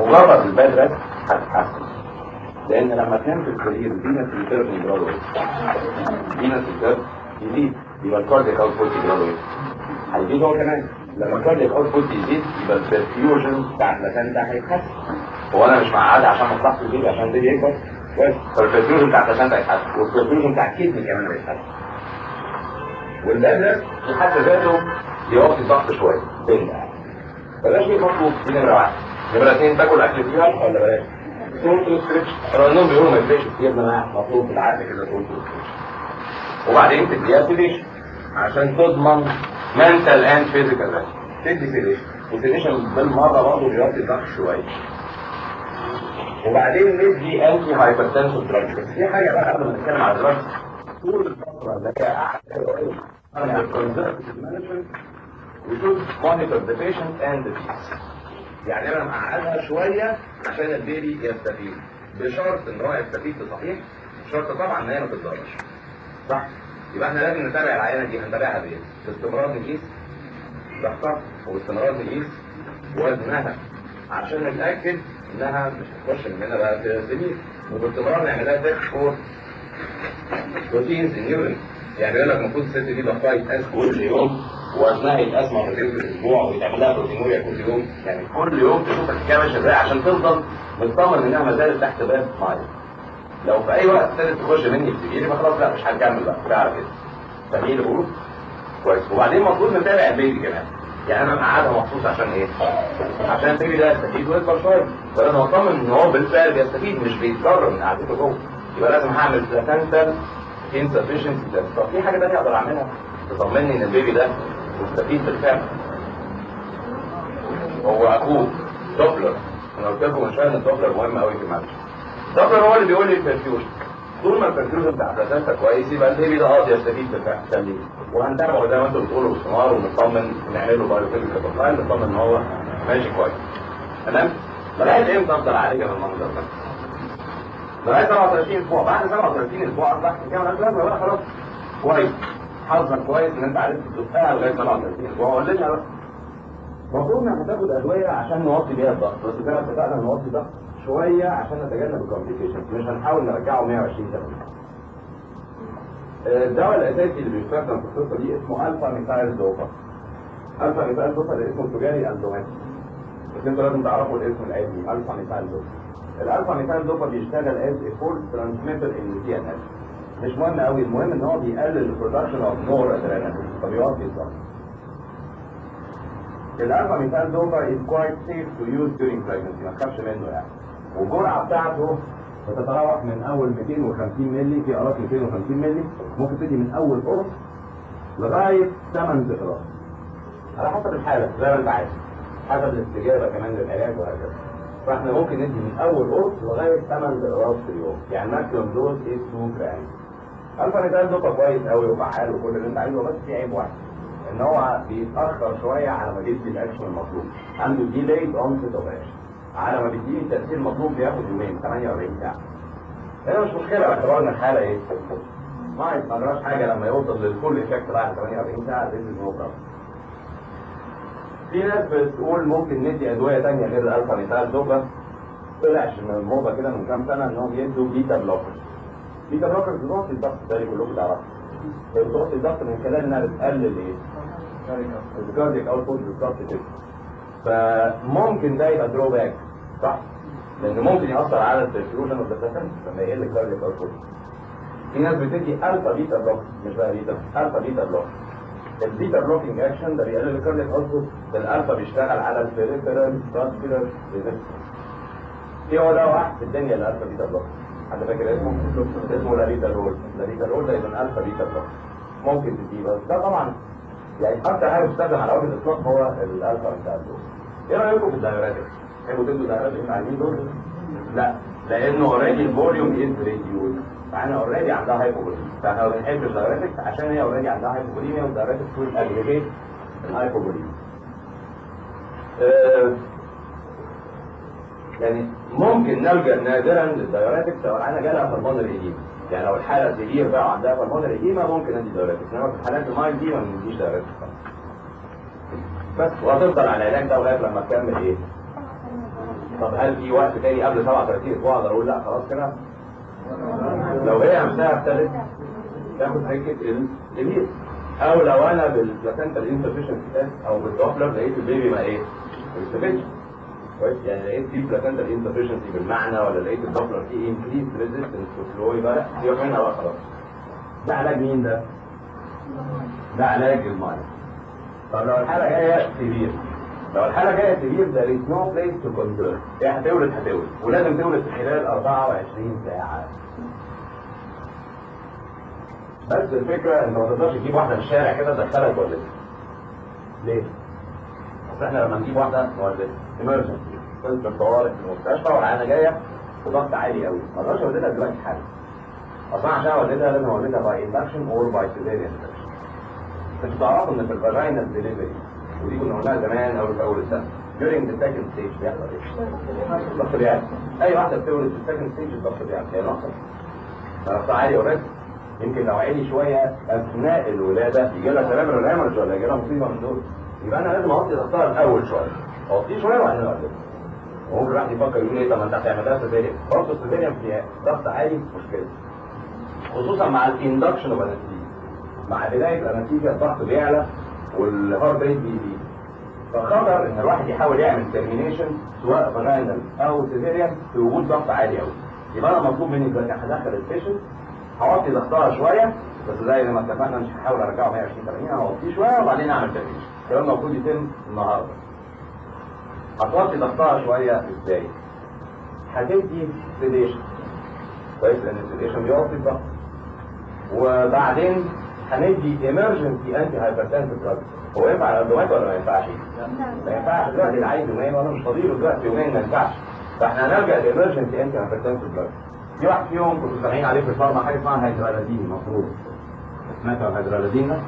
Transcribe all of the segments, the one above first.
وربط الباد ريست هتتحسن لان لما كان في الكارير فينس ريتيرن جرادويت فينس ريتيرن يزيد يبقى الكاردياك اوتبوت جرادويت هيزيد هو كمان لما الكاردياك اوتبوت يزيد يبقى البرفيوجن بتاع البلاسنتا هيتحسن هو انا مش معاد عشان مصلحته يزيد عشان البيبي يكبر كويس فالبرفيوجن بتاع البلاسنتا هيتحسن والبرفيوجن بتاع الكدني كمان هيتحسن واللازم في حد ذاته يوطي الضغط شويه بين بلاش ايه مطلوب دي نمره واحد نمره اثنين تاكل اكل فيها ولا بلاش؟ تقول ستريتش رنهم بيقولوا ما يفرقش كتير ده مطلوب في العقل كده تقول ستريتش وبعدين تديها سيديشن عشان تضمن منتال اند فيزيكال ريست تدي سيديشن والسيديشن بالمره برضه بيوطي الضغط شويه وبعدين ندي انتي هايبرتنسيف دراج بس في حاجه بقى قبل ما نتكلم على الدراج طول الفتره اللي هي قاعده انا الكونسرفتيف مانجمنت we should monitor the patient and the disease يعني انا مقعدها شويه عشان البيبي يستفيد بشرط ان هو يستفيد بصحيح شرط طبعا ان هي ما تتضررش صح يبقى احنا لازم نتابع العينه دي هنتابعها بايه؟ باستمرار نقيس ضغطها وباستمرار نقيس وزنها عشان نتاكد انها مش هتخش مننا بقى في سنين وباستمرار نعملها تيست فور بروتينز ان يورين يعني يقول لك المفروض الست دي ضغطها يتقاس كل يوم وزنها يتقاس مرتين في الاسبوع ويتعمل لها بروتينوريا كل يوم يعني كل يوم تشوف الحكايه ماشيه ازاي عشان تفضل مطمن انها ما زالت تحت باب معين لو في اي وقت ابتدت تخش مني بتجيلي يبقى خلاص لا مش هنكمل بقى كفايه على كده فاهمين اللي بقوله؟ كويس وبعدين المفروض نتابع البيبي كمان يعني انا مقعدها مخصوص عشان ايه؟ عشان البيبي ده يستفيد ويكبر شويه فانا مطمن ان هو بالفعل بيستفيد مش بيتضرر من قعدته جوه يبقى لازم هعمل بلاسنتال insufficiency test طب في حاجه ثانيه اقدر اعملها تطمني ان البيبي ده مستفيد بالفعل هو اخوه دوبلر انا قلت لكم من شويه ان الدوبلر مهم قوي في المعلش الدوبلر هو اللي بيقول لي البرفيوجن طول ما البرفيوجن بتاع بلاسنتا كويس يبقى البيبي ده اه يستفيد بالفعل تمام وهنتابعه زي ما انتم بتقولوا باستمرار ونطمن نعمل له بايوفيزيكال بروفايل نطمن ان هو ماشي كويس تمام لغايه امتى افضل اعالجها بالمنظر ده؟ لغايه 37 اسبوع بعد 37 اسبوع اصبحت كام لازمه بقى خلاص كويس حظك كويس ان انت عرفت تزقها لغايه 37 اسبوع ولدها بقى المفروض انك هتاخد ادويه عشان نوطي بيها الضغط بس زي ما اتفقنا نوطي الضغط شويه عشان نتجنب الكومبليكيشنز مش هنحاول نرجعه 120 درجه الدواء الاساسي اللي بيستخدم في القصه دي اسمه الفا ميثايل دوبا الفا ميثايل دوبا ده اسمه التجاري اندوماتي بس انتوا لازم تعرفوا الاسم العلمي الفا ميثايل دوبا الالفا ميثايل دوبا بيشتغل از a full transmitter in the CNS مش مهم قوي المهم ان هو بيقلل البرودكشن اوف نور ادرينالين فبيوطي الضغط الالفا ميثايل دوبا is quite safe to use during pregnancy ما تخافش منه يعني والجرعه بتاعته بتتراوح من اول 250 مللي في اراك 250 مللي ممكن تدي من اول قرص لغايه 8 اقراص على حسب الحاله زي ما انت عايز حسب الاستجابه كمان للعلاج وهكذا فاحنا ممكن ندي من اول قرص لغايه 8 اقراص في اليوم يعني ماكسيمم دوز 2 جرام الفا نيتال دوبا كويس قوي وفعال وكل اللي انت عايزه بس في عيب واحد ان هو بيتاخر شويه على ما بيدي الاكشن المطلوب عنده ديلايد اونست اوف اكشن على ما بيديني التاثير المطلوب بياخد يومين 48 ساعه هنا مش مشكله باعتبار ان الحاله ايه ما يتقدرش حاجه لما يوصل للفول افكت بعد 48 ساعه ذيس از نو بروبلم في ناس بتقول ممكن ندي ادويه ثانيه غير الالفا نيتال دوبا طلعش من الموضه كده من كام سنه انهم يدوا بيتا بلوكرز بيتا بلوكرز بتوطي الضغط زي كلكم تعرفوا هي بتوطي الضغط من خلال انها بتقلل ايه؟ الكارديك اوتبوت بالظبط كده فممكن ده يبقى درو باك صح؟ لان ممكن ياثر على البرفيوجن اوف ذا لما يقل الكارديك اوتبوت في ناس بتدي الفا بيتا بلوك مش بقى بيتا الفا بيتا بلوك البيتا بلوكينج اكشن ده بيقلل الكاردياك اوتبوت الالفا بيشتغل على البريفيرال فاسكولار ريزيستنس في هو ده واحد في الدنيا الالفا بيتا بلوك حد فاكر اسمه اسمه لاريتا رول لاريتا رول ده يبقى الفا بيتا بلوك ممكن تديه بس ده طبعا يعني اكتر حاجه بتستخدم على وجه الاطلاق هو الالفا بيتا بلوك ايه رايكم في الدايوريتكس تحبوا تدوا دايوريتكس عايزين دول لا لانه اوريدي الفوليوم از ريديوز فاحنا اوريدي عندها هايبوبوليميا فاحنا ما بنحبش الدايوريتكس عشان هي اوريدي عندها هايبوبوليميا والدايوريتكس will aggravate الهايبوبوليميا آه يعني ممكن نلجا نادرا للدايوريتكس لو العينه جالها هرمون الايديما يعني لو الحاله سيفير بقى وعندها هرمون الايديما ممكن ندي دايوريتكس انما في الحالات المايل دي ما بنديش دايوريتكس بس وهتفضل على العلاج ده لغايه لما تكمل ايه؟ طب هل في وقت تاني قبل 37 اسبوع اقدر اقول لا خلاص كده لو هي نفسها ابتدت تاخد سكه الجميل او لو انا بالبلاسنتا انسفشنسي تيست او بالدوبلر لقيت البيبي ما ايه ما بيستفدش كويس يعني لقيت في بلاسنتا انسفشنسي بالمعنى ولا لقيت الدوبلر فيه انكريز ريزيستنس تو فلو يبقى لا سيبك منها بقى خلاص ده علاج مين ده؟ ده علاج المرض طب لو الحاله جايه سيفير لو الحاله جايه سيفير ده is no place to control هي هتولد هتولد ولازم تولد في خلال 24 ساعه بس الفكره انت ما تقدرش تجيب واحده من الشارع كده تدخلها تولد ليه؟ اصل احنا لما نجيب واحده نولد ايمرجنسي كنت طوارئ في المستشفى والعيانه جايه بضغط عالي قوي ما اقدرش اولدها دلوقتي حالا اصلا عشان اولدها لازم اولدها باي اندكشن اور باي سيزيريان انتوا تعرفوا ان في الفاجينال ديليفري ودي كنا قلناها زمان اول في اول السنه during the second stage بيحصل ايه؟ الضغط بيعلى اي واحده بتولد في السكند ستيج الضغط بيعلى هي ناقصه ضغطها عالي اوريدي يمكن لو عالي شويه اثناء الولاده يجي لها سيريبرال هامرج ولا يجي لها مصيبه من دول يبقى انا لازم اوطي ضغطها الاول شويه اوطيه شويه وبعدين اولدها وممكن الواحد يفكر يقول ايه طب ما انت هتعملها سيزيريان برضه السيزيريان فيها ضغط عالي مشكله خصوصا مع الاندكشن اوف انستيزيا مع بدايه الانستيزيا الضغط بيعلى والهارت ريت بيزيد فخطر ان الواحد يحاول يعمل ترمينيشن سواء فاجينال او سيزيريان في وجود ضغط عالي قوي يبقى انا مطلوب مني دلوقتي هدخل البيشنت هوطي ضغطها شويه بس زي ما اتفقنا مش هحاول ارجعه 120 80 هوطيه شويه وبعدين اعمل ترمينيشن الكلام ده المفروض يتم النهارده هتوطي ضغطها شويه ازاي؟ هتدي سيديشن كويس لان السيديشن بيوطي الضغط وبعدين هندي ايمرجنسي انتي هايبرتنسيف دراج هو ينفع الادوات ولا ما ينفعش؟ ما ينفعش دلوقتي اللي عايز يومين وانا مش فاضي له دلوقتي يومين ما ينفعش فاحنا هنرجع للايمرجنسي انتي هايبرتنسيف دراج في واحد فيهم كنتوا سامعين عليه في الفارما حاجه اسمها هيدرالازين المفروض سمعتوا عن الهيدرالازين ده؟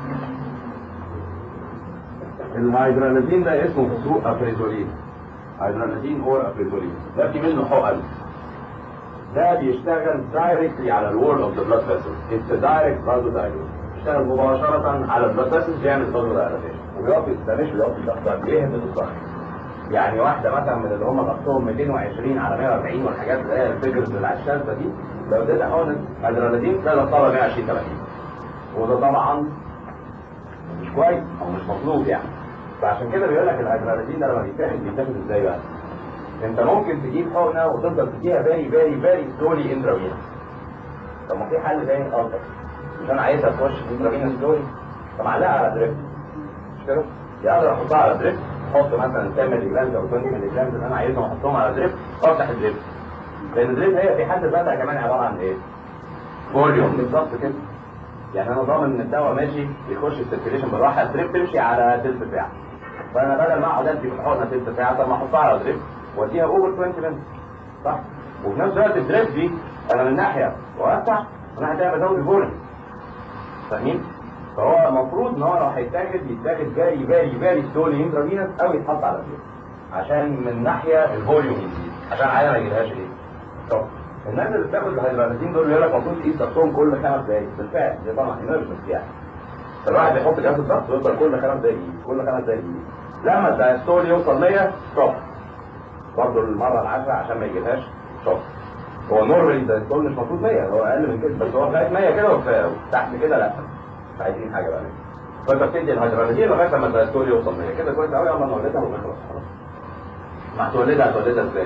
الهيدرالازين ده اسمه في السوق افريزولين هيدرالازين اور افريزولين ده في منه حقن ده بيشتغل دايركتلي على الوول اوف ذا بلاد فيسل اتس دايركت بازو دايلوت بيشتغل مباشرة على البلاد فيسل بيعمل بازو دايلوتيشن وبيوقف ده مش بيوقف الضغط ده بيهبط الضغط يعني واحدة مثلا من اللي هم ضغطهم 220 على 140 والحاجات اللي هي الفيجرز اللي على الشاشة دي لو اديتها حقنة ادرينالين ده ضغطها 120 80 وده طبعا مش كويس او مش مطلوب يعني فعشان كده بيقول لك الادرينالين ده لما بيتاخد بيتاخد ازاي بقى؟ انت ممكن تجيب حقنه وتفضل تديها فيري فيري فيري سلولي اندراوينس طب ما في حل تاني افضل مش انا عايزها تخش اندراوينس سلولي طب علقها على دريب مش كده؟ يا اقدر احطها على دريب احط مثلا 10 مللي جرام او 20 مللي جرام اللي انا عايزهم احطهم على دريب وافتح الدريب لان الدريب هي في حد ذاتها كمان عباره عن ايه؟ فوليوم بالظبط كده يعني انا ضامن ان الدواء ماشي يخش السيركيليشن بالراحه الدريب تمشي على تلت ساعه فانا بدل ما اقعد ادي في الحقنه تلت ساعه طب ما احطها على دريب واديها اوفر 20 مللي صح وفي نفس الوقت الدريب دي انا من ناحيه وافتح ومن ناحيه تانيه بزود الفوليوم فاهمين؟ فهو المفروض ان هو لو هيتاخد يتاخد فيري فيري فيري سلولي انترافينس او يتحط على الدريب عشان من ناحيه الفوليوم يزيد عشان العيله ما يجيلهاش ايه؟ طب الناس اللي بتاخد الهيدرالازين دول بيقول لك المفروض تقيس ضغطهم كل خمس دقايق بالفعل دي طبعا ايمرجنسي يعني الواحد بيحط جهاز الضغط ويفضل كل خمس دقايق يقيس كل خمس دقايق يقيس لما الدايستول يوصل 100 ستوب برضه المره العاشره عشان ما يجيلهاش شوك هو نورمالي الدايستول مش المفروض 100 هو اقل من كده بس هو لغايه 100 كده وتحت كده لا مش عايزين حاجه بقى فانت بتدي الهيدرالازين لغايه لما الدايستول يوصل 100 كده كويس قوي يلا نولدها ونخلص خلاص ما هتولدها هتولدها ازاي؟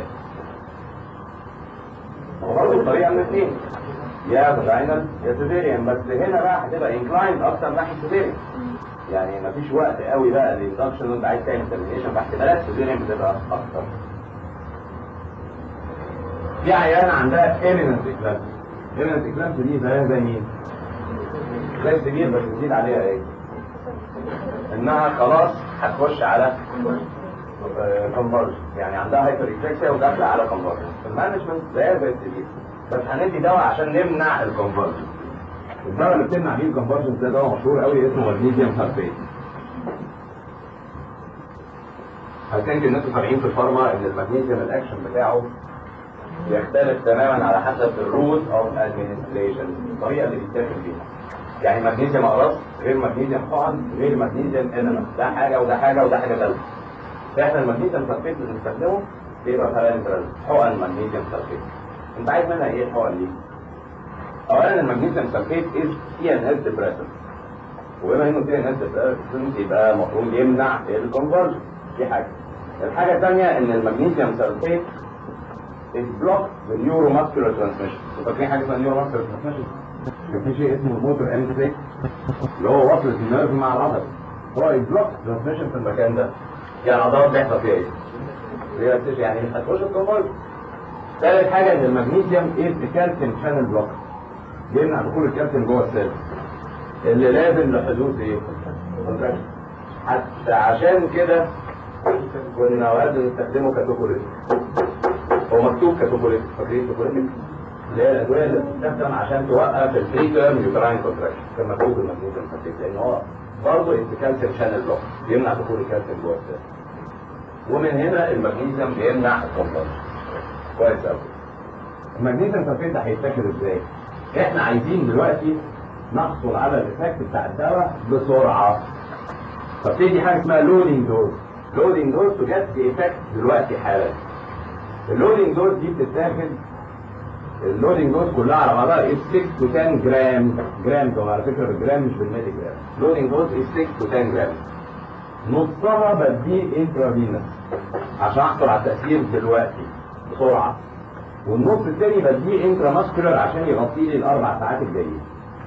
هو برضه الطريقه من الاثنين يا فاجينال يا سيزيريان بس هنا بقى هتبقى انكلايند اكتر ناحيه سيزيريان يعني مفيش وقت قوي بقى للاندكشن وانت عايز تعمل ترمينيشن فاحتمالات سيزيريان بتبقى اكتر في عيانه عندها ايميننت اكلامس ايميننت اكلامس دي زيها زي مين؟ زي السبيل بس تزيد عليها ايه؟ انها خلاص هتخش على كونفرجن يعني عندها هايبر ريفلكسيا وداخله على كونفرجن المانجمنت زيها زي السبيل بس هندي دواء عشان نمنع الكونفرجن الدواء اللي بتمنع بيه الكونفرجن ده دواء مشهور قوي اسمه مغنيسيوم سلفيت هتنك ان انتوا سامعين في الفارما ان المغنيسيوم الاكشن بتاعه يختلف تماما على حسب الروت اوف ادمنستريشن الطريقه اللي بيتاخد بيها يعني مغنيسيوم اقراص غير مغنيسيوم حقن غير مغنيسيوم انما ده حاجه وده حاجه وده حاجه ثالثه فاحنا المغنيسيوم سلفيت اللي بنستخدمه يبقى بارنترال حقن مغنيسيوم سلفيت انت عايز منها ايه الحقن دي؟ اولا المغنيسيوم سلفيت از سي ان اس ديبريسنت وبما انه سي ان اس ديبريسنت يبقى المفروض يمنع الكونفرجن دي حاجه الحاجه الثانيه ان المغنيسيوم سلفيت is blocked the neuromuscular transmission فاكرين حاجه اسمها neuromuscular transmission؟ كان في شيء اسمه الموتور انتريك اللي هو وصلة النيرف مع العضله هو البلوك ترانسميشن في المكان ده يعني العضلات بيحصل فيها ايه؟ ريلاكسيشن يعني مش هتخش الكونفرجن ثالث حاجه ان المغنيسيوم از كالسيوم شانل بلوك بيمنع دخول الكالسيوم جوه السيل اللي لازم لحدوث ايه؟ contraction. حتى عشان كده كنا اوقات بنستخدمه كتوكوليت هو مكتوب كتوكوليت فاكرين توكوليت؟ اللي هي الادويه اللي بتستخدم عشان توقف الفري تيرم يوتراين كونتراكشن كان مكتوب المغنيسيوم سلفيت لان هو برضه الكالسيوم شانل بلوك بيمنع دخول الكالسيوم جوه السيل ومن هنا المغنيسيوم بيمنع الكونفرجن كويس قوي المغنيسيوم سلفيت ده هيتاكل ازاي؟ احنا عايزين دلوقتي نحصل على الايفكت بتاع الدواء بسرعه فبتدي حاجه اسمها لودنج دوز لودنج دوز تو جت ايفكت دلوقتي حالا اللودنج دوز دي بتتاخد اللودنج دوز كلها على بعضها is 6 to 10 جرام جرام طبعا على فكره بالجرام مش بالملي جرام لودنج دوز is 6 to 10 جرام نصها بديه انترافينس عشان احصل على التاثير دلوقتي بسرعه والنص الثاني بديه انترا ماسكولار عشان يغطي لي الاربع ساعات الجايين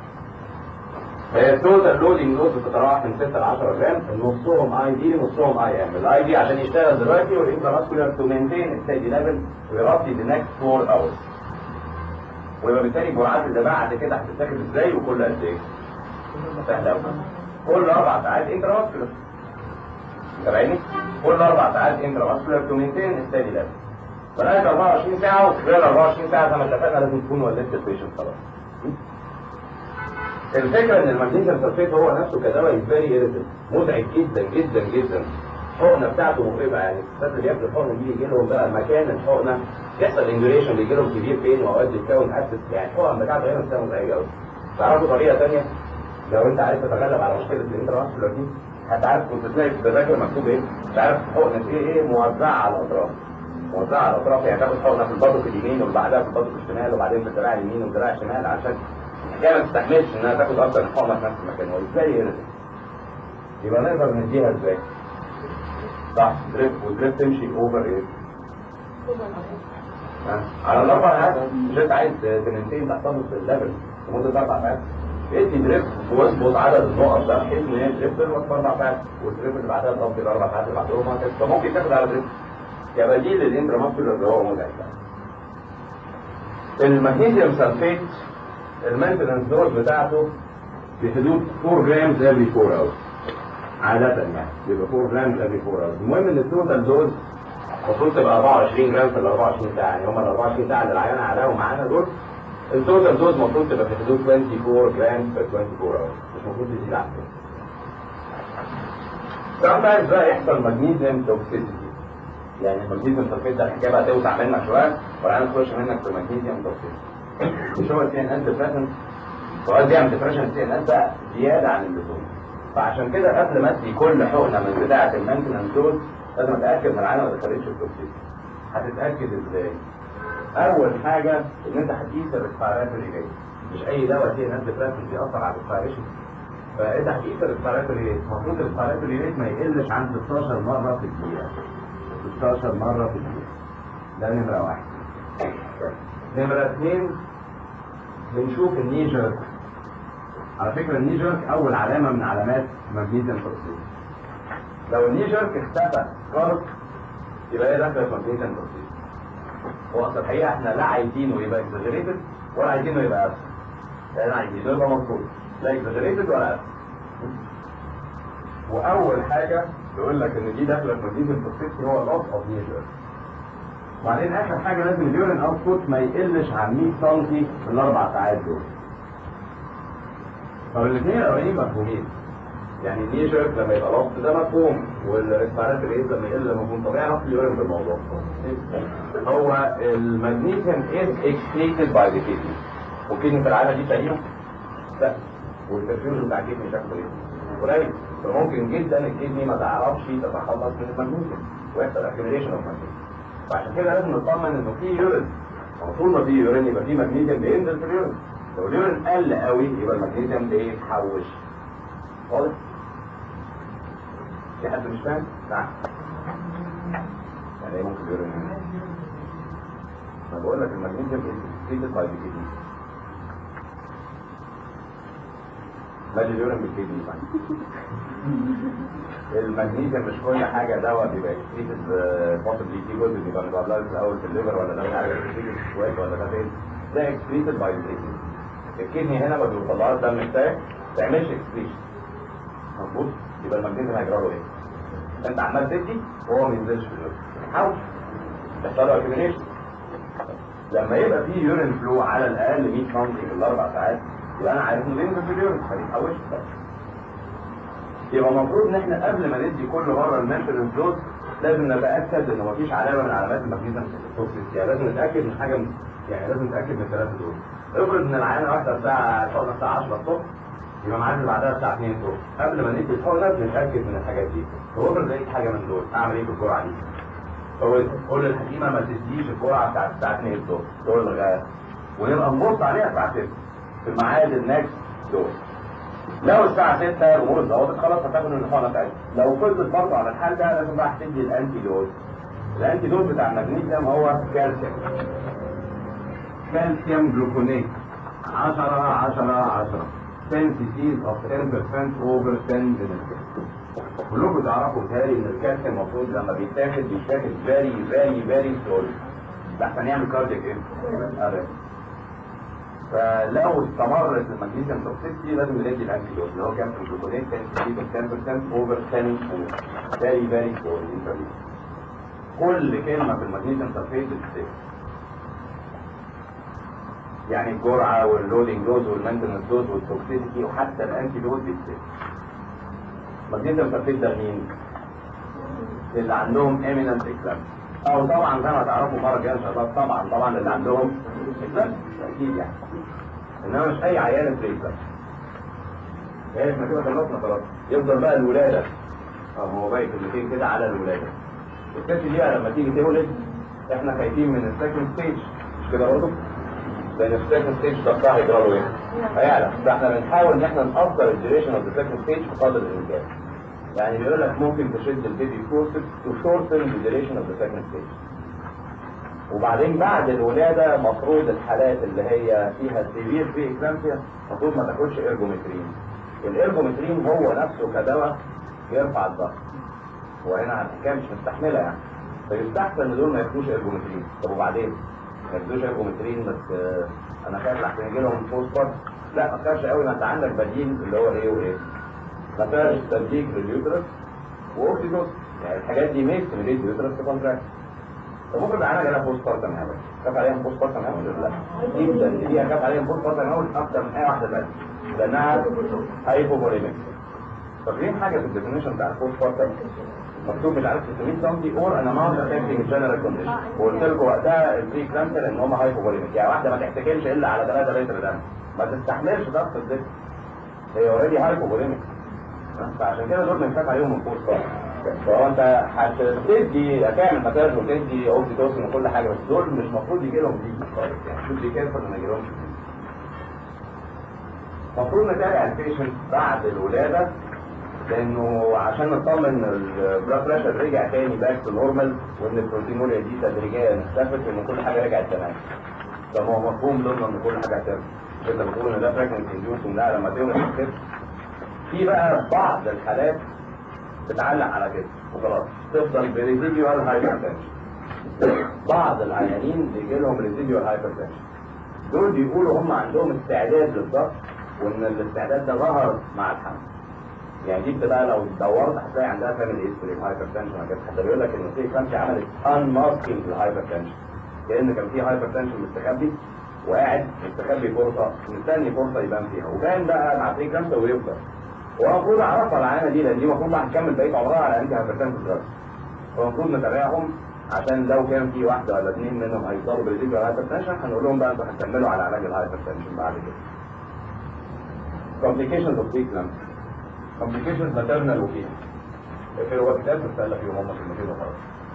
هي التوتال لودنج دوز بتتراوح من 6 ل 10 جرام نصهم اي دي نصهم اي ام الاي دي عشان يشتغل دلوقتي والانترا ماسكولار تو مينتين الستيدي ليفل ويغطي ذا نكست 4 اورز ويبقى بالتالي جرعات اللي بعد كده هتتاخد ازاي وكل قد ايه؟ سهله قوي كل اربع ساعات انترا ماسكولار تابعيني كل اربع ساعات انترا ماسكولار تو مينتين الستيدي ليفل فلغايه 24 ساعه وفي خلال 24 ساعه زي ما اتفقنا لازم تكون ولدت البيشنت خلاص الفكره ان المغنيسيوم سلفيت هو نفسه كدواء فيري ايريتنت مزعج جدا جدا جدا الحقنه بتاعته مخيبه يعني الناس اللي بياخدوا الحقنه دي يجي لهم بقى مكان الحقنه يحصل انجريشن بيجي لهم كبير فين واوقات بيتكون اسس يعني الحقن بتاعته هنا بتبقى مزعجه قوي تعرفوا طريقه ثانيه لو انت عايز تتغلب على مشكله الانتراسكولار دي هتعرف كنت تلاقي في التذاكر مكتوب ايه مش عارف حقنه ايه ايه موزعه على الاطراف موزعه على الاطراف يعني تاخد حقنه في البطن اليمين وبعدها في البطن الشمال وبعدين في الدراع اليمين والدراع الشمال عشان الحكايه ما تستحملش انها تاخد اكتر من حقنه في نفس المكان وازاي هنا يبقى نقدر نديها ازاي؟ صح دريب والدريب تمشي اوفر ايه؟ ها؟ على الاربع ساعات مش انت عايز تنتين تحتفظ في الليفل لمده اربع ساعات ادي دريب واظبط عدد النقط ده بحيث ان هي دريب تخلص في اربع ساعات والدريب اللي بعدها تقضي الاربع ساعات اللي بعدهم وهكذا فممكن تاخد على دريب كبديل للانتراماسكولار اللي هو مزعج المغنيسيوم سلفيت المينتنس دوز بتاعته في حدود 4 جرام every 4 hours عادة يعني بيبقى 4 جرام every 4 hours المهم ان التوتال دوز المفروض تبقى 24 جرام في ال 24 ساعة يعني هم ال 24 ساعة اللي العيان عليهم معانا دول التوتال دوز المفروض تبقى في حدود 24 جرام في 24 hours مش المفروض تزيد عن كده. sometimes بقى يحصل مغنيسيوم توكسيسيتي يعني المغنيسيوم سلفيت ده الحكايه بقى توسع منك شويه والعيان تخش منك في مغنيسيوم توكسيسيتي مش هو السي ان ان ديبريشن سؤال بيعمل ديبريشن السي ان ان بقى زياده عن اللزوم فعشان كده قبل ما ادي كل حقنه من بتاعه المانتنس دول لازم اتاكد من العيان ما دخلتش التوكسيسيتي هتتاكد ازاي؟ اول حاجه ان انت هتقيس الريسبيراتوري ريت مش اي دواء سي ان ان ديبريشن بيأثر على الريسبيريشن فانت هتقيس الريسبيراتوري ريت المفروض الريسبيراتوري ريت ما يقلش عن 16 مره في الدقيقه 16 مرة في الدقيقة ده نمرة واحد نمرة اثنين بنشوف النيجر على فكرة النيجر أول علامة من علامات مغنيسيوم توكسيد لو النيجر اختفى خالص يبقى هي داخلة في مغنيسيوم توكسيد هو أصل الحقيقة احنا لا عايزينه يبقى اكزاجريتد ولا عايزينه يبقى أبسط احنا عايزينه يبقى مظبوط لا اكزاجريتد ولا أبسط وأول حاجة يقول لك ان دي داخله في مدينه التوكسيك هو لوس اوف نيجر وبعدين اخر حاجه لازم اليورين اوتبوت ما يقلش عن 100 سم في الاربع ساعات دول طب الاثنين الاولانيين مفهومين يعني النيجر لما يبقى لوس ده مفهوم والريسبيراتوري ريت لما يقل مفهوم طبيعي نفس اليورين بالموضوع هو المغنيسيوم از اكسكريتد باي ذا كيدني والكيدني في العاده دي تقريبا لا والبرفيوجن بتاع الكيدني شكله ايه؟ قليل فممكن جدا الكدني ما تعرفش تتخلص من المغنيسيوم ويحصل اكيميليشن اوف مغنيسيوم وعشان كده لازم نطمن انه في يورين طول ما في يورين يبقى في مغنيسيوم بينزل في اليورين لو اليورين قل قوي يبقى المغنيسيوم بيتحوش واضح؟ في حد مش فاهم؟ نعم يعني ايه ممكن اليورين انا بقول لك المغنيسيوم is باي بي مالي اليورين بالكيدني المغنيسيوم مش كل حاجه دواء بيبقى اكسكريتد بوسبلي في جزء بيبقى متبلد في الاول في الليفر ولا ده مش عارف اكسكريتد في السويت ولا ده فين ده اكسكريتد باي الكيدني الكدني هنا ما بيوصلهاش دم محتاج ما تعملش اكسكريشن مظبوط يبقى المغنيسيوم هيجرى له ايه؟ انت عمال تدي وهو ما ينزلش في اليورين حاول تحصل له اكيوميليشن لما يبقى في يورين فلو على الاقل 100 سم في الاربع ساعات يبقى انا عارف انه بينزل في اليورين ما بيتحوش بس يبقى المفروض ان احنا قبل ما ندي كل مره المينتنس دوز لازم نتاكد ان مفيش علامه من علامات المغنيسيوم توكسيس يعني لازم نتاكد من حاجه من يعني لازم نتاكد من الثلاثه دول افرض ان العينه واحده الساعه شغلنا الساعه 10 الصبح يبقى معانا اللي بعدها الساعه 2 الصبح قبل ما ندي الحقنه نتاكد من الحاجات دي هو افرض لقيت حاجه من دول اعمل ايه في الجرعه دي؟ هو قول للحكيمه ما تديش الجرعه بتاعت الساعه 2 الصبح تقول لغايه ونبقى نبص عليها الساعه 6 في الميعاد النكست دوز لو الساعة 6 الأمور اتظبطت خلاص هتاخد الحقنة بتاعتها لو فضلت برضه على الحال ده لازم بقى هتدي الأنتي دوز الأنتي دوز بتاع المغنيسيوم هو كالسيوم كالسيوم جلوكونيت 10 10 10 10 سيسيز اوف 10% اوفر 10 minutes كلكم تعرفوا بتهيألي ان الكالسيوم المفروض لما بيتاخد بيتاخد فيري فيري فيري سلولي لحسن يعمل كارديك ايه؟ فلو استمرت المغنيسيوم توكسيستي لازم ندي الانتي دوز اللي هو كالسيوم جلوكونيت 10% اوفر 10 فيري فيري سلولي كل كلمه في المغنيسيوم سلفيت بتتكتب يعني الجرعه واللودنج دوز والمينتنس دوز والتوكسيسيتي وحتى الانتي دوز بيتكتب مغنيسيوم سلفيت ده مين؟ اللي عندهم ايميننت اكلام او طبعا زي ما تعرفوا مره جايه ان شاء الله طبعا طبعا اللي عندهم اكلام اكيد يعني انما مش اي عيان بريكلام يعني احنا كده خلصنا خلاص يفضل بقى الولاده اه هو باقي كلمتين كده على الولاده الست دي بقى لما تيجي تولد احنا خايفين من السكند ستيج مش كده برضه؟ لان السكند ستيج ضغطها هيجرى له ايه؟ هيعلى فاحنا بنحاول ان احنا نقصر الديوريشن اوف ذا سكند ستيج بقدر الامكان يعني بيقول لك ممكن تشد البيبي فورسز تو شورتن ذا ديوريشن اوف ذا سكند ستيج وبعدين بعد الولاده مفروض الحالات اللي هي فيها سيفير في اكلامسيا المفروض ما تاخدش ارجومترين الارجومترين هو نفسه كدواء يرفع الضغط وهنا الحكايه مش مستحمله يعني فيستحسن ان دول ما ياخدوش ارجومترين طب وبعدين ما ياخدوش ارجومترين بس آه انا خايف لحسن يجي لهم بوست بارت لا ما تخافش قوي ما انت عندك بديل اللي هو ايه وايه مساج تدليك لليوترس واوكسيدوس يعني الحاجات دي ميكس من اليوترس في كونتراكت فممكن يبقى عندك انا بوست بارتم هامل خاف عليهم بوست بارتم هامل ولا لا؟ جدا دي خاف عليهم بوست بارتم هامل اكتر من اي واحده ثانيه لانها هايبوبوليميك فاكرين حاجه في الديفينيشن بتاع البوست بارتم مكتوب مش عارف 600 سم اور ان اماونت افكتنج جنرال كونديشن وقلت لكم وقتها البري كلامسر ان هم هايبوبوليميك يعني واحده ما تحتكلش الا على 3 لتر دم ما تستحملش ضغط الجسم هي اوريدي هايبوبوليميك فعشان كده دول بنخاف عليهم من البوست بارتم فهو انت هتدي هتعمل مساج وتدي اوكسيتوسن وكل حاجه بس دول مش المفروض يجي لهم دي خالص يعني شوف دي كيرفل ما يجيلهمش المفروض نتابع البيشنت بعد الولاده لانه عشان نطمن ان البلاد بريشر رجع تاني باك تو نورمال وان البروتينوريا دي تدريجيا اختفت وان كل حاجه رجعت تمام طب هو مفهوم ضمن ان كل حاجه هتعمل انت بتقول ان ده براجنسي انديوس لا لما تولد هتخف في بقى بعض الحالات تتعلق على كده وخلاص تفضل بريزيديوال هايبرتنشن بعض العيانين بيجي لهم ريزيديوال هايبرتنشن دول بيقولوا هم عندهم استعداد للضغط وان الاستعداد ده ظهر مع الحمل يعني دي بتبقى لو دورت هتلاقي عندها فاميلي هيستوري هايبرتنشن كده حتى بيقول لك ان في كانت عملت ان ماسكينج للهايبرتنشن كان كان في هايبرتنشن مستخبي وقاعد مستخبي فرصه مستني فرصه يبان فيها وكان بقى مع بري كانسر ويفضل هو المفروض اعرفها العينه دي لان دي المفروض بقى هتكمل بقيه عمرها على انتي هايبرتنشن دراج فالمفروض نتابعهم عشان لو كان في واحده ولا اثنين منهم هيصابوا بالريزيديوال هايبرتنشن هنقول لهم بقى انتوا هتكملوا على علاج الهايبرتنشن بعد كده. complications of preeclampsia complications maternal وفيها في هو كتاب بتسأل فيهم هم كلمتين وخلاص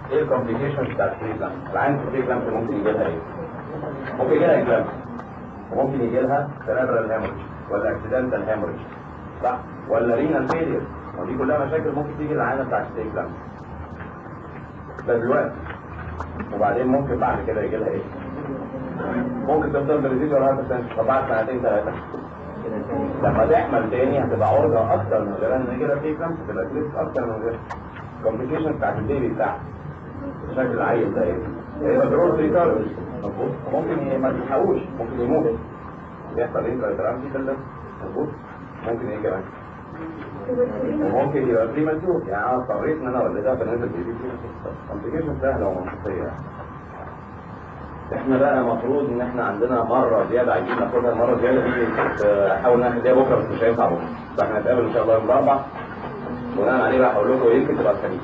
ايه الكومبليكيشنز بتاعت البريكلامس العين في البريكلامس ممكن يجي لها ايه ممكن يجي لها اكلامس وممكن يجي لها سيريبرال هيموريج ولا اكسيدنتال هيموريج صح ولا رينال فيلير ودي كلها مشاكل ممكن تيجي للعينه بتاعت البريكلامس ده دلوقتي وبعدين ممكن بعد كده يجي لها ايه ممكن تفضل بريزيديو ولا هايبرتنشن طب بعد سنتين ثلاثه لما تحمل تاني هتبقى عرضة أكتر من غيرها إن كده في كام تبقى كليس أكتر من غيرها الكومبليكيشن بتاعت البيبي بتاعها شكل العيل ده إيه؟ هيبقى جروث ريتارد مظبوط ممكن ما تلحقوش ممكن يموت يحصل إيه كايترامسي في اللب مظبوط ممكن إيه كمان؟ وممكن يبقى بريماتور يعني أنا اضطريت إن أنا أولدها فنزل بيبي بريماتور كومبليكيشن سهلة ومنطقية يعني احنا بقى المفروض ان احنا عندنا مره زياده عايزين ناخدها المره زياده دي احاول نعمل زي بكره بس مش هينفع بكره فاحنا نتقابل ان شاء الله يوم الاربعاء بناء عليه بقى هقول لكم يمكن تبقى الخميس